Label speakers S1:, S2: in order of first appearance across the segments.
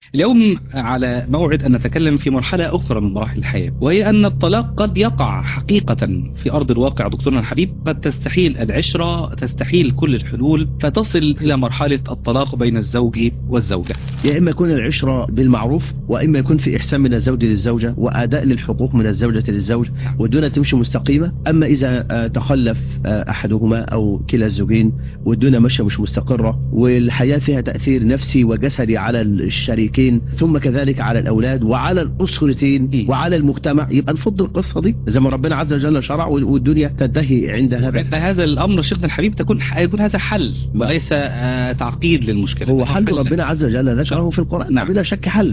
S1: اليوم على موعد أن نتكلم في مرحلة أخرى من مراحل الحياة وهي أن الطلاق قد يقع حقيقة في أرض الواقع دكتورنا الحبيب قد تستحيل العشرة تستحيل كل الحلول فتصل إلى مرحلة الطلاق بين الزوج والزوجة
S2: يا إما يكون العشرة بالمعروف وإما يكون في إحسان من الزوج للزوجة وأداء للحقوق من الزوجة للزوج والدنيا تمشي مستقيمة أما إذا آه، تخلف آه، أحدهما أو كلا الزوجين والدنيا ماشية مش مستقرة والحياة فيها تأثير نفسي وجسدي على الشريكين ثم كذلك على الأولاد وعلى الأسرتين وعلى المجتمع يبقى نفض القصة دي زي ما ربنا عز وجل شرع والدنيا تنتهي عند هذا
S1: عند هذا الأمر شيخنا الحبيب تكون يكون هذا حل وليس آه، تعقيد للمشكلة
S2: هو حل ربنا عز وجل ذكره في القرآن
S1: نعم.
S2: بلا شك حل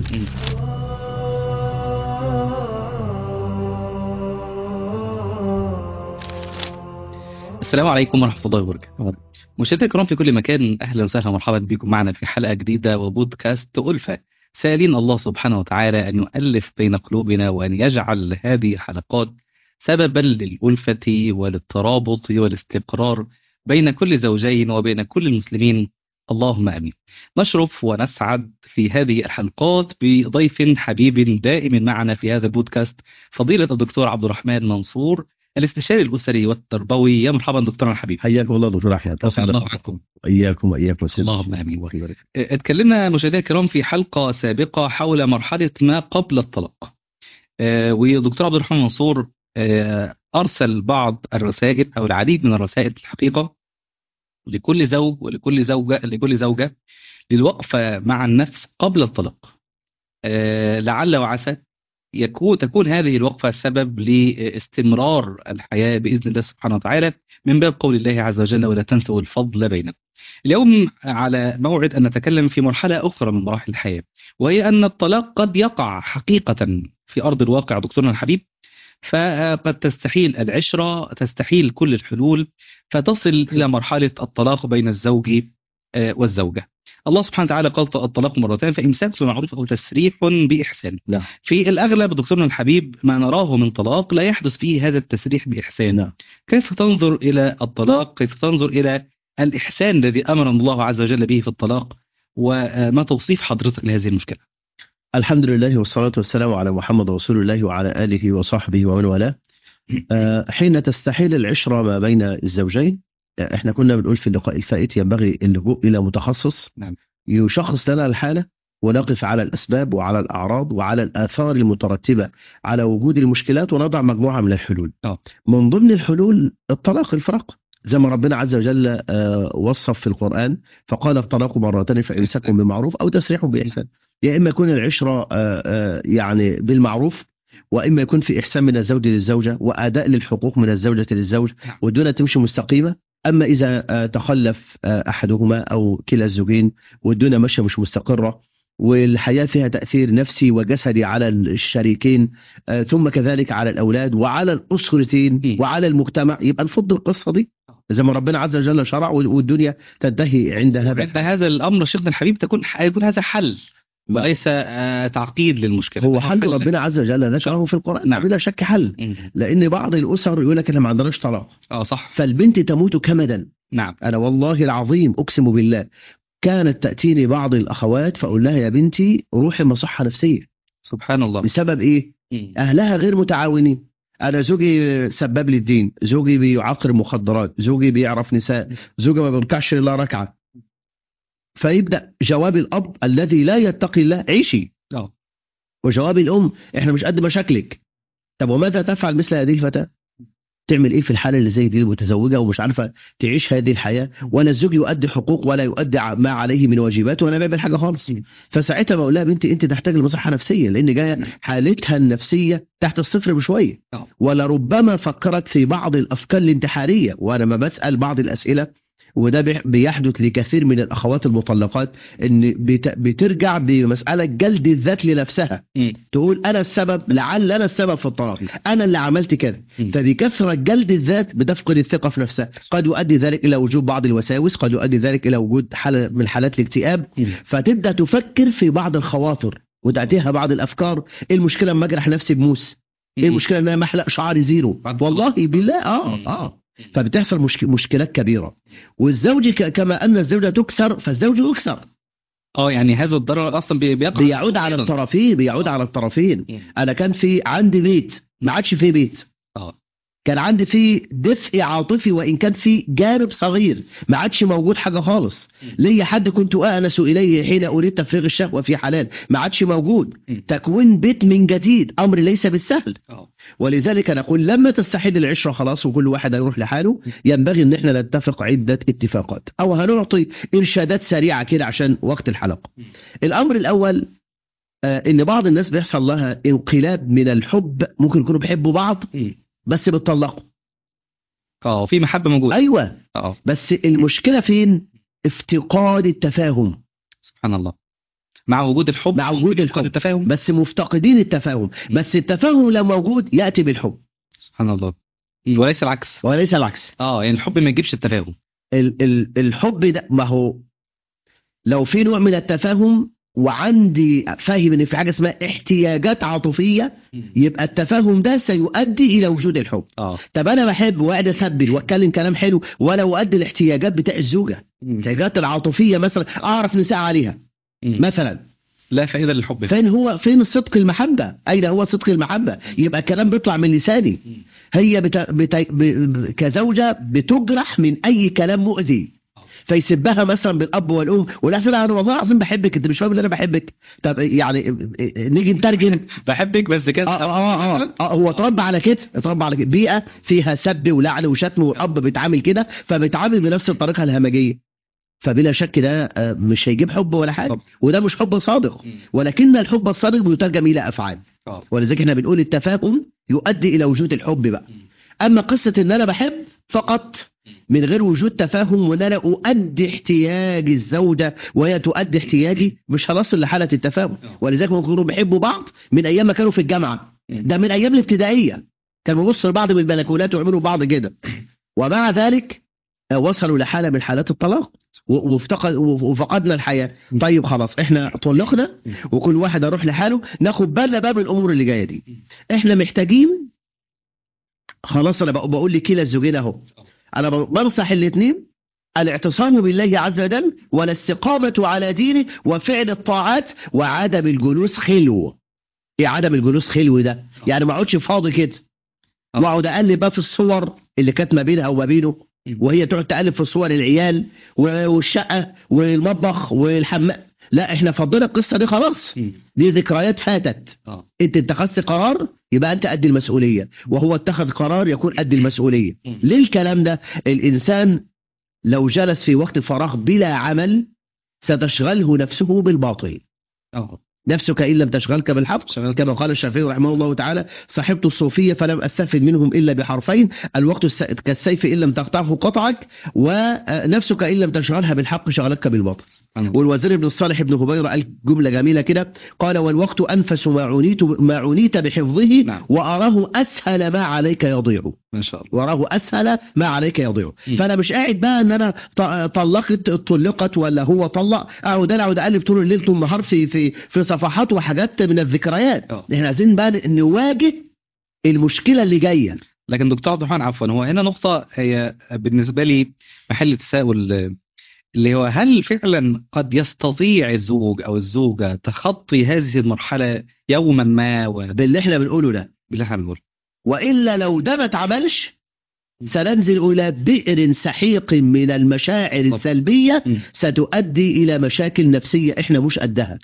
S1: السلام عليكم ورحمة الله وبركاته مشاهدينا الكرام في كل مكان أهلا وسهلا ومرحبا بكم معنا في حلقة جديدة وبودكاست ألفة سائلين الله سبحانه وتعالى أن يؤلف بين قلوبنا وأن يجعل هذه الحلقات سببا للألفة وللترابط والاستقرار بين كل زوجين وبين كل المسلمين اللهم امين. نشرف ونسعد في هذه الحلقات بضيف حبيب دائم معنا في هذا البودكاست فضيله الدكتور عبد الرحمن منصور الاستشاري الاسري والتربوي يا مرحبا دكتورنا الحبيب.
S2: حياكم الله دكتور احمد
S1: اسعد الله معكم.
S2: واياكم واياكم
S1: اللهم امين. اتكلمنا مشاهدينا الكرام في حلقه سابقه حول مرحله ما قبل الطلاق. آه، ودكتور عبد الرحمن منصور آه، ارسل بعض الرسائل او العديد من الرسائل في الحقيقه لكل زوج ولكل زوجة لكل زوجة للوقفة مع النفس قبل الطلاق آه، لعل وعسى يكون تكون هذه الوقفة سبب لاستمرار الحياة بإذن الله سبحانه وتعالى من باب قول الله عز وجل ولا تنسوا الفضل بينكم اليوم على موعد أن نتكلم في مرحلة أخرى من مراحل الحياة وهي أن الطلاق قد يقع حقيقة في أرض الواقع دكتورنا الحبيب فقد تستحيل العشرة تستحيل كل الحلول فتصل إلى مرحلة الطلاق بين الزوج آه، والزوجة الله سبحانه وتعالى قال الطلاق مرتين فإمساك بمعروف أو تسريح بإحسان
S2: نعم.
S1: في الأغلب دكتورنا الحبيب ما نراه من طلاق لا يحدث فيه هذا التسريح بإحسان
S2: نعم.
S1: كيف تنظر إلى الطلاق كيف تنظر إلى الإحسان الذي أمر الله عز وجل به في الطلاق وما توصيف حضرتك لهذه المشكلة
S2: الحمد لله والصلاة والسلام على محمد رسول الله وعلى آله وصحبه ومن والاه آه، حين تستحيل العشرة ما بين الزوجين آه، احنا كنا بنقول في اللقاء الفائت ينبغي اللجوء إلى متخصص
S1: نعم.
S2: يشخص لنا الحالة ونقف على الأسباب وعلى الأعراض وعلى الآثار المترتبة على وجود المشكلات ونضع مجموعة من الحلول
S1: آه.
S2: من ضمن الحلول الطلاق الفراق زي ما ربنا عز وجل آه، وصف في القرآن فقال الطلاق مرتين فإمساك بمعروف أو تسريح بإحسان يا إما يكون العشرة آه، آه، يعني بالمعروف وإما يكون في إحسان من الزوج للزوجة وأداء للحقوق من الزوجة للزوج
S1: نعم.
S2: والدنيا تمشي مستقيمة أما إذا آه، تخلف آه، أحدهما أو كلا الزوجين والدنيا ماشية مش مستقرة والحياة فيها تأثير نفسي وجسدي على الشريكين آه، ثم كذلك على الأولاد وعلى الأسرتين
S1: مم.
S2: وعلى المجتمع يبقى نفض القصة دي زي ما ربنا عز وجل شرع والدنيا تنتهي عند هذا
S1: عند هذا الأمر شيخنا الحبيب تكون يكون هذا حل وليس آه، تعقيد للمشكلة
S2: هو حل ربنا عز وجل ذكره في القرآن
S1: نعم.
S2: بلا شك حل
S1: مم.
S2: لأن بعض الأسر يقول لك احنا ما عندناش طلاق
S1: اه صح
S2: فالبنت تموت كمدا
S1: نعم
S2: أنا والله العظيم أقسم بالله كانت تأتيني بعض الأخوات فأقول لها يا بنتي روحي مصحة نفسية
S1: سبحان الله
S2: بسبب إيه؟
S1: مم.
S2: أهلها غير متعاونين أنا زوجي سباب لي الدين زوجي بيعقر مخدرات زوجي بيعرف نساء زوجي ما بيركعش إلا ركعة فيبدأ جواب الأب الذي لا يتقي الله عيشي
S1: اه
S2: وجواب الأم إحنا مش قد مشاكلك طب وماذا تفعل مثل هذه الفتاة؟ تعمل ايه في الحاله اللي زي دي المتزوجه ومش عارفه تعيش هذه الحياه ولا الزوج يؤدي حقوق ولا يؤدي ع- ما عليه من واجبات وانا ما بعمل حاجه خالص
S1: م.
S2: فساعتها بقول لها بنتي انت تحتاج لمصحه نفسيه لان جايه حالتها النفسيه تحت الصفر بشويه
S1: آه.
S2: ولربما فكرت في بعض الافكار الانتحاريه وانا ما بسال بعض الاسئله وده بي- بيحدث لكثير من الاخوات المطلقات ان بت- بترجع بمساله جلد الذات لنفسها
S1: مم.
S2: تقول انا السبب لعل انا السبب في الطلاق انا اللي عملت كده
S1: مم.
S2: فبكثرة جلد الذات بتفقد الثقة في نفسها قد يؤدي ذلك إلى وجود بعض الوساوس قد يؤدي ذلك إلى وجود حالة من حالات الاكتئاب
S1: مم.
S2: فتبدأ تفكر في بعض الخواطر وتأتيها بعض الأفكار إيه المشكلة لما أجرح نفسي بموس إيه المشكلة إن أنا محلق شعري زيرو
S1: بعد
S2: والله بالله آه
S1: مم.
S2: آه فبتحصل مشك... مشكلات كبيرة والزوج ك... كما أن الزوجة تكسر فالزوج يكسر
S1: اه يعني هذا الضرر اصلا بي- بيقع
S2: بيعود على الطرفين بيعود على الطرفين انا كان في عندي بيت ما عادش في بيت
S1: اه
S2: كان عندي فيه دفء عاطفي وان كان في جانب صغير ما عادش موجود حاجه خالص ليا حد كنت انس اليه حين اريد تفريغ الشهوه في حلال ما عادش موجود
S1: مم.
S2: تكوين بيت من جديد امر ليس بالسهل
S1: اه
S2: ولذلك نقول لما تستحل العشره خلاص وكل واحد يروح لحاله ينبغي ان احنا نتفق عده اتفاقات او هنعطي ارشادات سريعه كده عشان وقت الحلقه
S1: مم.
S2: الامر الاول آه، ان بعض الناس بيحصل لها انقلاب من الحب ممكن يكونوا بيحبوا بعض
S1: مم.
S2: بس بتطلقوا
S1: اه في محبه موجوده
S2: ايوه
S1: اه
S2: بس المشكله فين افتقاد التفاهم
S1: سبحان الله مع وجود الحب
S2: مع وجود الحب.
S1: التفاهم
S2: بس مفتقدين التفاهم بس التفاهم لو موجود ياتي بالحب
S1: سبحان الله مم. وليس العكس
S2: وليس العكس
S1: اه يعني الحب ما يجيبش التفاهم
S2: ال ال الحب ده ما هو لو في نوع من التفاهم وعندي فاهم ان في حاجه اسمها احتياجات عاطفيه يبقى التفاهم ده سيؤدي الى وجود الحب
S1: اه
S2: طب انا بحب وقاعد اسبل واتكلم كلام حلو ولا اؤدي الاحتياجات بتاع الزوجه
S1: مم.
S2: الاحتياجات العاطفيه مثلا اعرف نساء عليها
S1: مم.
S2: مثلا
S1: لا فائده للحب
S2: فين هو فين صدق المحبه اين هو صدق المحبه يبقى الكلام بيطلع من لساني
S1: مم.
S2: هي بت... بت... ب... ب- كزوجه بتجرح من اي كلام مؤذي فيسبها مثلا بالاب والام ولا انا والله العظيم بحبك انت مش فاهم ان انا بحبك طب يعني نيجي نترجم
S1: بحبك بس كده
S2: اه اه اه, آه هو اتربى على كده اتربى على كده بيئه فيها سب ولعن وشتم والاب بيتعامل كده فبيتعامل بنفس الطريقه الهمجيه فبلا شك ده آه، مش هيجيب حب ولا حاجه
S1: طب.
S2: وده مش حب صادق
S1: مم.
S2: ولكن الحب الصادق بيترجم الى افعال
S1: اه
S2: ولذلك احنا بنقول التفاهم يؤدي الى وجود الحب بقى
S1: مم.
S2: اما قصه ان انا بحب فقط من غير وجود تفاهم وان انا اؤدي احتياج الزوجه وهي تؤدي احتياجي مش هنصل لحاله التفاهم
S1: آه.
S2: ولذلك ممكن يكونوا بيحبوا بعض من ايام ما كانوا في الجامعه
S1: مم.
S2: ده من ايام الابتدائيه كانوا بيبصوا لبعض بالبلكونات ويعملوا بعض كده ومع ذلك آه، وصلوا لحاله من حالات الطلاق و- وافتقد وفقدنا الحياه طيب خلاص احنا طلقنا وكل واحد يروح لحاله ناخد بالنا بقى من الامور اللي جايه دي احنا محتاجين خلاص انا بق- بقول لكلا الزوجين اهو انا ب- بنصح الاثنين الاعتصام بالله عز وجل والاستقامة على دينه وفعل الطاعات وعدم الجلوس خلو ايه عدم الجلوس خلو ده يعني ما اقعدش فاضي كده
S1: آه.
S2: واقعد اقلب بقى في الصور اللي كانت ما بينها وما بينه وهي تقعد تقلب في صور العيال و- والشقة والمطبخ والحمام لا احنا فضينا القصة دي خلاص
S1: مم.
S2: دي ذكريات فاتت
S1: اه
S2: انت اتخذت قرار يبقى انت قد المسؤوليه وهو اتخذ قرار يكون قد المسؤوليه
S1: مم.
S2: ليه الكلام ده الانسان لو جلس في وقت فراغ بلا عمل ستشغله نفسه بالباطل
S1: اه
S2: نفسك ان لم تشغلك بالحق
S1: شغلت.
S2: كما قال الشافعي رحمه الله تعالى صحبت الصوفيه فلم استفد منهم الا بحرفين الوقت الس- كالسيف ان لم تقطعه قطعك ونفسك ان لم تشغلها بالحق شغلتك بالباطل
S1: سبحان الله.
S2: والوزير بن الصالح بن هبيرة قال جملة جميلة كده قال والوقت أنفس ما عنيت ما عنيت بحفظه
S1: نعم.
S2: وأراه أسهل ما عليك يضيع
S1: ما شاء الله
S2: وأراه أسهل ما عليك يضيع
S1: م.
S2: فأنا مش قاعد بقى إن أنا ط- طلقت طلقت ولا هو طلق أقعد أنا أقعد أقلب طول الليل طول النهار في في في صفحات وحاجات من الذكريات
S1: اه
S2: إحنا عايزين بقى نواجه المشكلة اللي جاية
S1: لكن دكتور عبد الرحمن عفوا هو هنا نقطة هي بالنسبة لي محل تساؤل اللي هو هل فعلا قد يستطيع الزوج أو الزوجة تخطي هذه المرحلة يوما ما و-
S2: باللي إحنا بنقوله ده
S1: باللي احنا بنقوله
S2: وإلا لو ده ما اتعملش سننزل إلى بئر سحيق من المشاعر
S1: طب.
S2: السلبية
S1: مم.
S2: ستؤدي إلى مشاكل نفسية إحنا مش قدها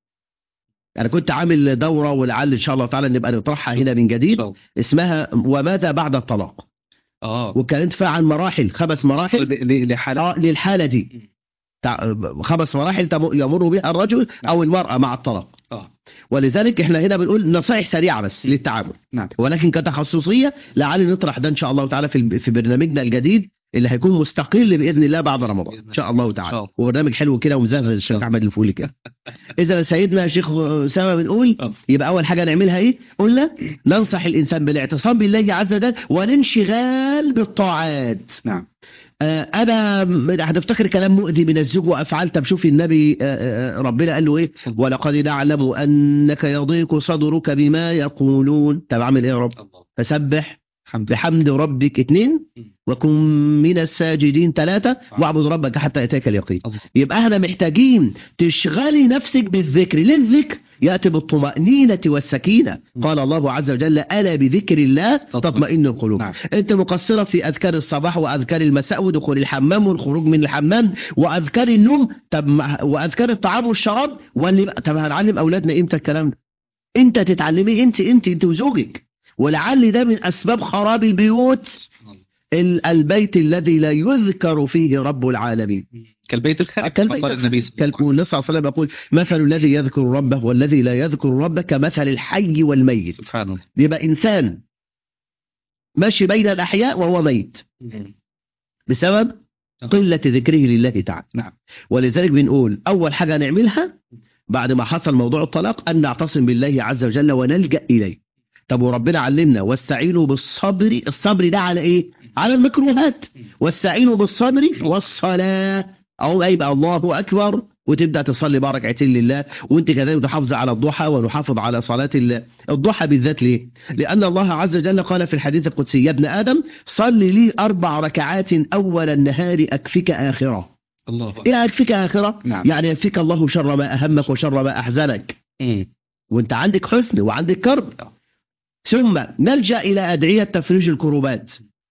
S2: أنا كنت عامل دورة ولعل إن شاء الله تعالى نبقى نطرحها هنا من
S1: إن
S2: جديد
S1: شاء الله.
S2: اسمها وماذا بعد الطلاق
S1: اه
S2: واتكلمت فيها عن مراحل خمس مراحل
S1: ل- ل- لحالة
S2: آه للحالة دي تع- خمس مراحل تم- يمر بها الرجل أو المرأة مع الطلاق
S1: اه
S2: ولذلك احنا هنا بنقول نصائح سريعة بس للتعامل
S1: نعم
S2: ولكن كتخصصيه لعل نطرح ده ان شاء الله تعالى في في برنامجنا الجديد اللي هيكون مستقل باذن الله بعد رمضان
S1: بإذن
S2: ان شاء الله
S1: إن شاء
S2: تعالى
S1: الله.
S2: وبرنامج حلو كده ومزهر الشيخ احمد الفولي كده اذا سيدنا يا شيخ اسامه بنقول
S1: آه.
S2: يبقى اول حاجه نعملها ايه قلنا ننصح الانسان بالاعتصام بالله عز وجل والانشغال بالطاعات
S1: نعم
S2: آه، انا م- هتفتكر كلام مؤذي من الزوج وافعال طب شوف النبي آه، آه، ربنا قال له ايه ولقد نعلم انك يضيق صدرك بما يقولون طب اعمل ايه يا رب
S1: الله
S2: فسبح
S1: الحمد لله
S2: بحمد ربك اثنين وكن من الساجدين ثلاثة واعبد ربك حتى يأتيك اليقين
S1: الله.
S2: يبقى احنا محتاجين تشغلي نفسك بالذكر ليه الذكر يأتي بالطمأنينة والسكينة قال الله عز وجل ألا بذكر الله تطمئن القلوب
S1: نعم
S2: انت مقصرة في أذكار الصباح وأذكار المساء ودخول الحمام والخروج من الحمام وأذكار النوم طب ما- وأذكار الطعام والشراب واللي طب هنعلم أولادنا إمتى الكلام ده انت تتعلمي انت انت انت وزوجك ولعل ده من أسباب خراب البيوت
S1: سبحان الله.
S2: ال- البيت الذي لا يذكر فيه رب العالمين
S1: كالبيت الخائف
S2: كالبيت
S1: كما قال النبي صلى الله عليه وسلم.
S2: النبي صلى الله عليه وسلم يقول مثل الذي يذكر ربه والذي لا يذكر ربه كمثل الحي والميت
S1: سبحان الله
S2: يبقى إنسان ماشي بين الأحياء وهو ميت بسبب قلة ذكره لله تعالى
S1: نعم.
S2: ولذلك بنقول أول حاجة نعملها بعد ما حصل موضوع الطلاق أن نعتصم بالله عز وجل ونلجأ إليه طب وربنا علمنا واستعينوا بالصبر الصبر ده على إيه على المكروهات واستعينوا بالصبر والصلاة أو يبقى الله أكبر وتبدأ تصلي بقى ركعتين لله وانت كذلك تحافظ على الضحى ونحافظ على صلاة ال- الضحى بالذات ليه لأن الله عز وجل قال في الحديث القدسي يا ابن آدم صل لي أربع ركعات أول النهار أكفك آخرة
S1: الله أكبر.
S2: إيه أكفك آخرة
S1: نعم
S2: يعني يكفيك الله شر ما أهمك وشر ما أحزنك
S1: مم.
S2: وانت عندك حزن وعندك كرب
S1: آه.
S2: ثم نلجأ إلى أدعية تفريج الكروبات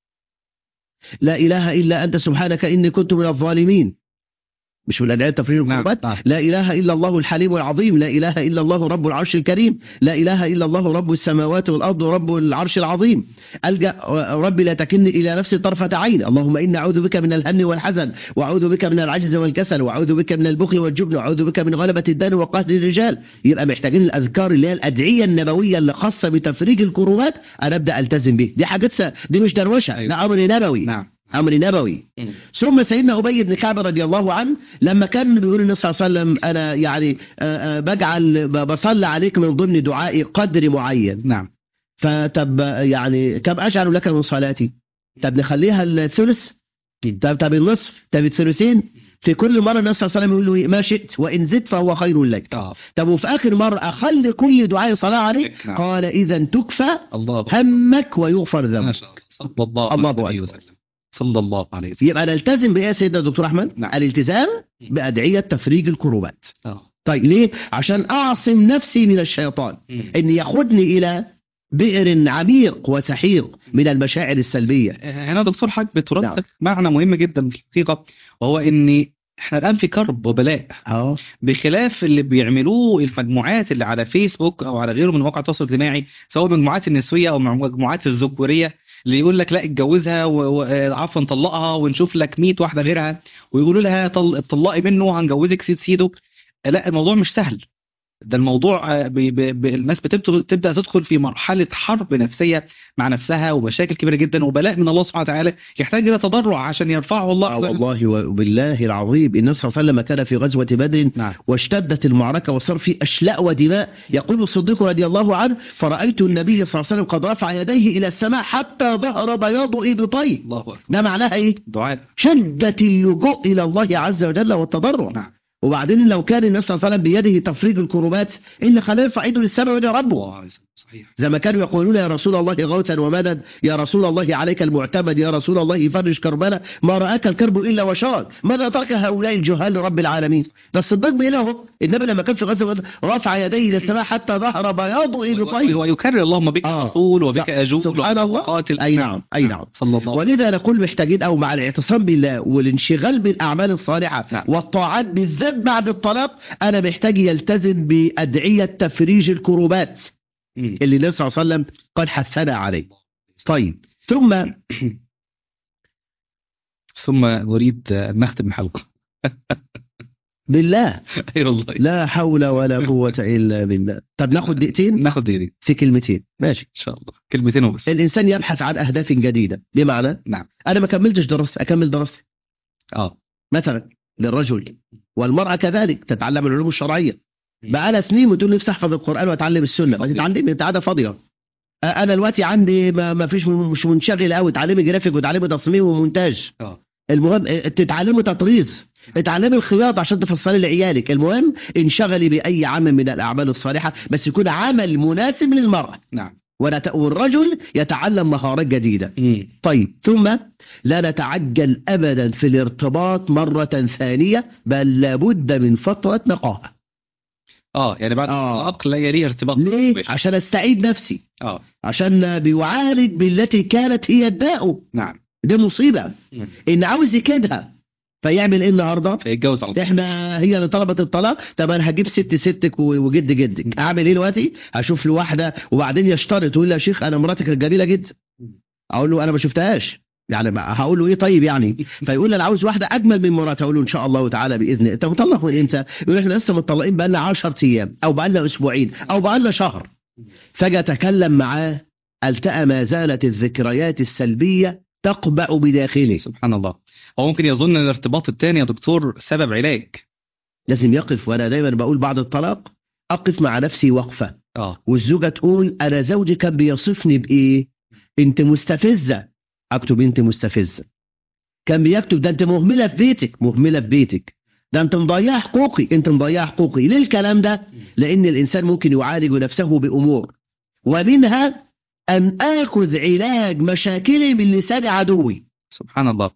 S2: لا إله إلا أنت سبحانك إني كنت من الظالمين مش من أدعية تفريج
S1: نعم
S2: الكروبات
S1: نعم
S2: لا إله إلا الله الحليم العظيم لا إله إلا الله رب العرش الكريم لا إله إلا الله رب السماوات والأرض ورب العرش العظيم ألجأ ربي لا تكلني إلى نفسي طرفة عين اللهم إني أعوذ بك من الهم والحزن وأعوذ بك من العجز والكسل وأعوذ بك من البخل والجبن وأعوذ بك من غلبة الدين وقهر الرجال يبقى محتاجين الأذكار اللي هي الأدعية النبوية اللي خاصة بتفريج الكروبات أنا أبدأ ألتزم به دي حاجات س- دي مش دروشة
S1: أيوة.
S2: ده أمر نبوي
S1: نعم
S2: أمر نبوي
S1: مم.
S2: ثم سيدنا أبي بن كعب رضي الله عنه لما كان بيقول النبي صلى الله عليه وسلم أنا يعني آه، آه، بجعل ب- بصلي عليك من ضمن دعائي قدر معين
S1: نعم
S2: فتب يعني كم أجعل لك من صلاتي طب نخليها الثلث طب طب النصف طب الثلثين في كل مرة النبي صلى الله عليه وسلم يقول له إيه؟ ما شئت وإن زدت فهو خير لك
S1: آه.
S2: طب وفي آخر مرة أخلي كل دعاء صلاة عليك
S1: نعم.
S2: قال إذا تكفى
S1: الله أكبر.
S2: همك ويغفر
S1: ما
S2: ذنبك
S1: شاء الله صلى الله
S2: الله
S1: عليه
S2: أكبر.
S1: وسلم صلى الله عليه وسلم
S2: يبقى نلتزم بإيه يا سيدنا الدكتور أحمد
S1: نعم.
S2: الالتزام بأدعية تفريج الكروبات
S1: آه.
S2: طيب ليه عشان أعصم نفسي من الشيطان
S1: مم.
S2: إن ياخدني إلى بئر عميق وسحيق من المشاعر السلبية
S1: هنا دكتور حاج بتردد
S2: نعم.
S1: معنى مهم جدا في الحقيقة وهو ان احنا الان في كرب وبلاء
S2: اه
S1: بخلاف اللي بيعملوه المجموعات اللي على فيسبوك او على غيره من مواقع التواصل الاجتماعي سواء المجموعات النسويه او المجموعات الذكوريه اللي يقول لك لا اتجوزها و- و- آه، عفوا طلقها ونشوف لك 100 واحده غيرها ويقولوا لها طل... طلقي منه هنجوزك سيد سيده لا الموضوع مش سهل ده الموضوع آه، ب... ب... ب... الناس بتبت... تبدا تدخل في مرحله حرب نفسيه مع نفسها ومشاكل كبيره جدا وبلاء من الله سبحانه وتعالى يحتاج الى تضرع عشان يرفعه الله
S2: آه
S1: عز وجل.
S2: والله وبالله العظيم النبي صلى الله عليه وسلم كان في غزوة بدر
S1: نعم
S2: واشتدت المعركة وصار في أشلاء ودماء يقول الصديق رضي الله عنه فرأيت النبي صلى الله عليه وسلم قد رفع يديه إلى السماء حتى ظهر بياض إبطيه
S1: الله اكبر
S2: ده معناها إيه؟
S1: دعاء
S2: شدة اللجوء إلى الله عز وجل والتضرع
S1: نعم
S2: وبعدين لو كان النبي صلى الله عليه وسلم بيده تفريج الكروبات إيه اللي خلاه يرفع ايده للسماء ويدعي ربه
S1: الله عليه وسلم. صحيح
S2: زي ما كانوا يقولون يا رسول الله غوثا ومدد يا رسول الله عليك المعتمد يا رسول الله فرج كربنا ما رآك الكرب إلا وشرك ماذا ترك هؤلاء الجهال لرب العالمين ده الصديق بيقول اهو النبي لما كان في غزوة بدر رفع يديه إلى السماء حتى ظهر بياض إبطيه
S1: ويكرر اللهم بك
S2: آه.
S1: رسول وبك اجول
S2: سبحان الله.
S1: قاتل
S2: أي نعم أي نعم
S1: صلى الله عليه
S2: ولذا نقول محتاجين أو مع الاعتصام بالله والانشغال بالأعمال الصالحة
S1: نعم.
S2: والطاعات بالذات بعد الطلاق أنا محتاج يلتزم بأدعية تفريج الكروبات
S1: وسلم.
S2: اللي النبي صلى الله عليه وسلم قد حثنا عليه طيب ثم
S1: ثم نريد ان نختم الحلقه
S2: بالله
S1: خير الله
S2: لا حول ولا قوة إلا بالله طب ناخد دقيقتين
S1: ناخد دي, دي ان
S2: في كلمتين ماشي
S1: شاء الله كلمتين وبس
S2: الإنسان يبحث عن أهداف جديدة بمعنى
S1: نعم
S2: أنا ما كملتش دراستي أكمل دراستي
S1: اه
S2: مثلا للرجل والمرأة كذلك تتعلم العلوم الشرعية بقالها سنين بتقول نفسي أحفظ القرآن وأتعلم السنة ما تتعلم أنت قاعدة فاضية أ- أنا دلوقتي عندي ما, ما فيش مش منشغل قوي تعلمي جرافيك وتعلمي تصميم ومونتاج
S1: اه
S2: المهم اه، تتعلمي تطريز اتعلمي الخياطة عشان تفصلي لعيالك المهم انشغلي بأي عمل من الأعمال الصالحة بس يكون عمل مناسب للمرأة
S1: نعم
S2: ونت- والرجل يتعلم مهارات جديدة
S1: مم.
S2: طيب ثم لا نتعجل أبدا في الارتباط مرة ثانية بل لابد من فترة نقاهة
S1: اه يعني بعد
S2: آه.
S1: الطلاق لا يليه ارتباط
S2: ليه؟
S1: مباشر.
S2: عشان استعيد نفسي
S1: اه
S2: عشان بيعالج بالتي كانت هي الداء
S1: نعم
S2: دي مصيبة
S1: مم.
S2: إن عاوز يكيدها فيعمل إيه النهاردة؟
S1: فيتجوز على طول
S2: احنا هي اللي طلبت الطلاق طب انا هجيب ست ستك و- وجد جدك اعمل ايه دلوقتي هشوف له واحده وبعدين يشترط يقول لي يا شيخ انا مراتك كانت جميله جدا اقول له انا ما شفتهاش يعني ما- هقول له ايه طيب يعني فيقول لي انا عاوز واحده اجمل من مراتي اقول له ان شاء الله تعالى باذن الله انت مطلق من امتى يقول احنا لسه مطلقين بقى لنا 10 ايام او بقى لنا اسبوعين او بقى لنا شهر فاجي اتكلم معاه التقى ما زالت الذكريات السلبيه تقبع بداخله
S1: سبحان الله هو ممكن يظن ان الارتباط الثاني يا دكتور سبب علاج
S2: لازم يقف وانا دايما بقول بعد الطلاق اقف مع نفسي وقفه
S1: اه
S2: والزوجه تقول انا زوجي كان بيصفني بايه انت مستفزه اكتب انت مستفزه كان بيكتب ده انت مهمله في بيتك مهمله في بيتك ده انت مضيع حقوقي انت مضيع حقوقي ليه الكلام ده لان الانسان ممكن يعالج نفسه بامور ومنها ان اخذ علاج مشاكلي من لسان عدوي
S1: سبحان الله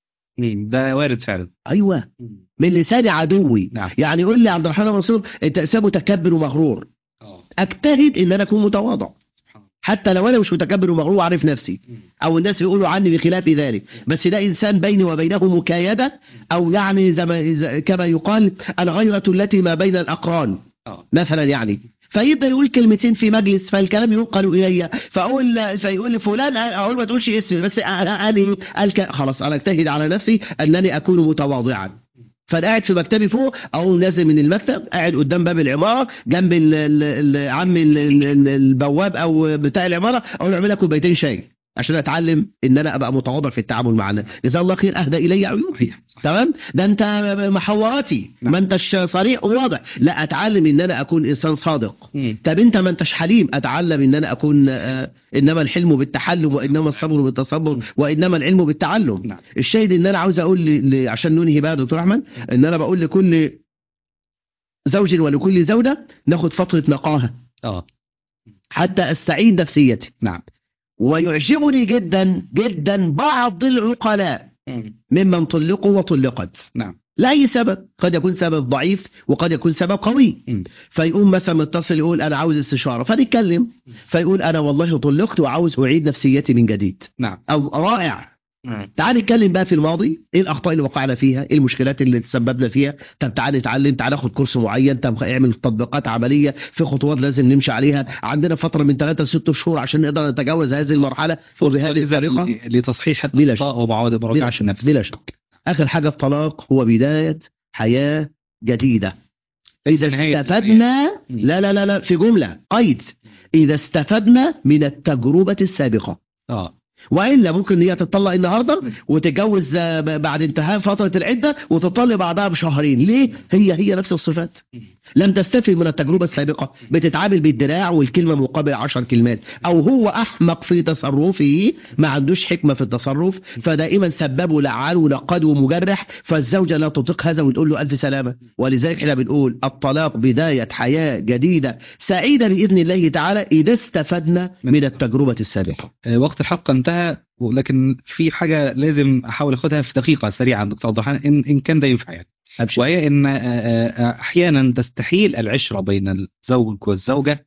S1: مم. ده وارد فعلا
S2: ايوه من لسان عدوي
S1: نعم
S2: يعني يقول لي عبد الرحمن منصور انت انسان متكبر ومغرور
S1: اه
S2: اجتهد ان انا اكون متواضع
S1: سبحان الله
S2: حتى لو انا مش متكبر ومغرور وعارف نفسي او الناس يقولوا عني بخلاف ذلك بس ده انسان بيني وبينه مكايده او يعني زي ما زي- كما يقال الغيره التي ما بين الاقران
S1: اه
S2: مثلا يعني فيبدا يقول كلمتين في مجلس فالكلام ينقل الي فاقول فيقول لي فلان اقول ما تقولش اسمي بس قال قال ك- خلاص انا اجتهد على نفسي انني اكون متواضعا فانا قاعد في مكتبي فوق او نازل من المكتب قاعد قدام باب العماره جنب ال- ال- ال- عم ال- ال- ال- البواب او بتاع العماره اقول له اعمل لك كوبايتين شاي عشان اتعلم ان انا ابقى متواضع في التعامل مع الناس جزاه الله خير اهدى الي عيوبي
S1: صحيح صحيح.
S2: تمام ده انت محوراتي
S1: نعم.
S2: ما انتش صريح وواضح لا اتعلم ان انا اكون انسان صادق
S1: مم.
S2: طب انت ما انتش حليم اتعلم ان انا اكون آه، انما الحلم بالتحلم وانما الصبر بالتصبر وانما العلم بالتعلم
S1: نعم
S2: الشاهد ان انا عاوز اقول ل... ل... عشان ننهي بقى يا دكتور احمد ان انا بقول لكل زوج ولكل زوجه ناخد فتره نقاهه
S1: اه
S2: حتى استعيد نفسيتي
S1: نعم
S2: ويعجبني جدا جدا بعض العقلاء
S1: مم.
S2: ممن طلقوا وطلقت
S1: نعم
S2: لاي سبب قد يكون سبب ضعيف وقد يكون سبب قوي
S1: مم.
S2: فيقوم مثلا متصل يقول انا عاوز استشاره فنتكلم فيقول انا والله طلقت وعاوز اعيد نفسيتي من جديد
S1: نعم
S2: او رائع
S1: مم.
S2: تعال نتكلم بقى في الماضي ايه الاخطاء اللي وقعنا فيها ايه المشكلات اللي تسببنا فيها طب تعال نتعلم تعال ناخد كورس معين طب اعمل تطبيقات عمليه في خطوات لازم نمشي عليها عندنا فتره من ثلاثة لست شهور عشان نقدر نتجاوز هذه المرحله وبهذه الطريقه
S1: لتصحيح
S2: بلا شك.
S1: الأخطاء ومعاودة
S2: بلا
S1: مراجعة
S2: شك
S1: النفس
S2: بلا شك اخر حاجه الطلاق هو بدايه حياه جديده
S1: ليس نهاية
S2: استفدنا
S1: مم.
S2: لا لا لا لا في جمله قيد اذا استفدنا من التجربه السابقه
S1: اه
S2: والا ممكن هي تطلق النهارده وتتجوز آه، ب- بعد انتهاء فتره العده وتطلق بعدها بشهرين ليه هي هي نفس الصفات لم تستفد من التجربه السابقه بتتعامل بالدراع والكلمه مقابل عشر كلمات او هو احمق في تصرفه ما عندوش حكمه في التصرف فدائما سبب ولعان ونقاد ومجرح فالزوجه لا تطيق هذا وتقول له الف سلامه ولذلك احنا بنقول الطلاق بدايه حياه جديده سعيده باذن الله تعالى اذا استفدنا من التجربه السابقه
S1: آه، وقت الحلقة انتهى ولكن في حاجة لازم أحاول أخدها في دقيقة سريعة دكتور عبد الرحمن إن, إن كان ده ينفع يعني
S2: ابشر
S1: وهي إن آه، آه، أحيانا تستحيل العشرة بين الزوج والزوجة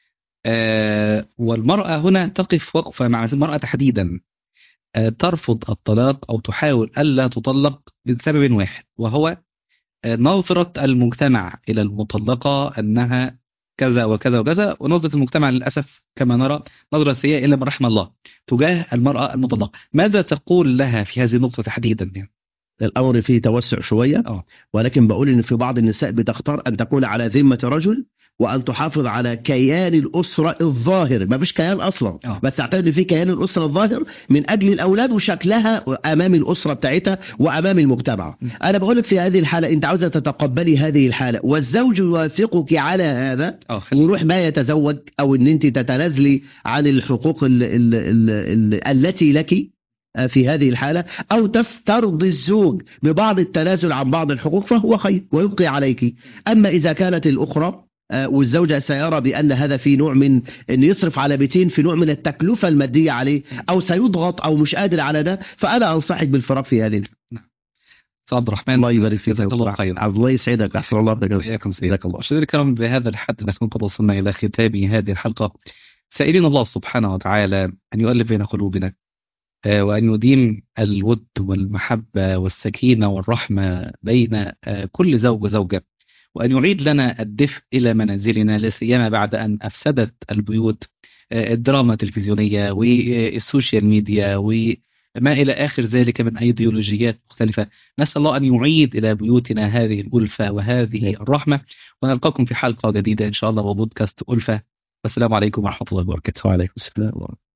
S1: آه، والمرأة هنا تقف وقفة مع المرأة تحديدا آه، ترفض الطلاق أو تحاول ألا تطلق لسبب واحد وهو آه، نظرة المجتمع إلى المطلقة أنها كذا وكذا وكذا ونظرة المجتمع للأسف كما نرى نظرة سيئة إلا من رحم الله تجاه المرأة المطلقة ماذا تقول لها في هذه النقطة تحديدا يعني؟
S2: الامر فيه توسع شويه
S1: اه
S2: ولكن بقول ان في بعض النساء بتختار ان تكون على ذمه رجل وان تحافظ على كيان الاسره الظاهر ما فيش كيان اصلا
S1: آه.
S2: بس اعتقد ان في كيان الاسره الظاهر من اجل الاولاد وشكلها امام الاسره بتاعتها وامام المجتمع
S1: م.
S2: انا بقول لك في هذه الحاله انت عاوزه تتقبلي هذه الحاله والزوج يوافقك على هذا
S1: اه خلي-
S2: ويروح ما يتزوج او ان انت تتنازلي عن الحقوق ال ال ال ال التي لك في هذه الحالة أو تسترضي الزوج ببعض التنازل عن بعض الحقوق فهو خير ويبقي عليك أما إذا كانت الأخرى آه، والزوجة سيرى بأن هذا في نوع من أن يصرف على بيتين في نوع من التكلفة المادية عليه أو سيضغط أو مش قادر على ده فأنا أنصحك بالفراق في هذه
S1: أستاذ عبد الرحمن
S2: الله يبارك فيك
S1: جزاك الله
S2: دكتور.
S1: خير.
S2: عبد الله يسعدك أحسن الله بك
S1: وإياكم سيدي
S2: جزاك الله
S1: مشاهدينا الكرام بهذا الحد نكون قد وصلنا إلى ختام هذه الحلقة سائلين الله سبحانه وتعالى أن يؤلف بين قلوبنا آه، وأن يديم الود والمحبة والسكينة والرحمة بين آه، كل زوج وزوجة وأن يعيد لنا الدفء إلى منازلنا لا سيما بعد أن أفسدت البيوت آه، الدراما التلفزيونية والسوشيال ميديا وما إلى آخر ذلك من أيديولوجيات مختلفة نسأل الله أن يعيد إلى بيوتنا هذه الألفة وهذه الرحمة ونلقاكم في حلقة جديدة إن شاء الله وبودكاست ألفة والسلام عليكم ورحمة الله وبركاته
S2: وعليكم السلام ورحمة الله